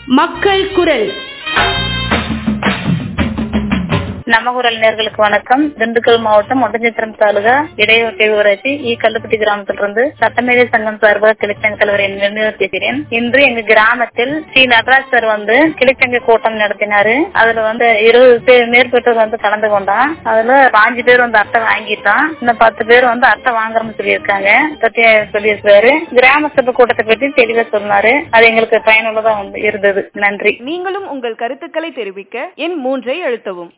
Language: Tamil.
மக்கள் குரல் நம்ம குரல் நேர்களுக்கு வணக்கம் திண்டுக்கல் மாவட்டம் ஒட்டஞ்சத்திரம் தாலுகா இடையோட்டை ஊராட்சி இ கல்லுப்பட்டி கிராமத்திலிருந்து சட்டமேதை சங்கம் சார்பாக கிளிச்சங்க தலைவர் நினைவு பேசுகிறேன் இன்று எங்க கிராமத்தில் ஸ்ரீ நடராஜ் சார் வந்து கிளிச்சங்க கூட்டம் நடத்தினாரு அதுல வந்து இருபது பேர் மேற்பட்டவர் வந்து கலந்து கொண்டான் அதுல பாஞ்சு பேர் வந்து அட்டை வாங்கிட்டான் இன்னும் பத்து பேர் வந்து அட்டை வாங்குறோம்னு சொல்லியிருக்காங்க பத்தி சொல்லியிருக்காரு கிராம சபை கூட்டத்தை பற்றி தெளிவா சொன்னாரு அது எங்களுக்கு பயனுள்ளதா வந்து இருந்தது நன்றி நீங்களும் உங்கள் கருத்துக்களை தெரிவிக்க எண் மூன்றை அழுத்தவும்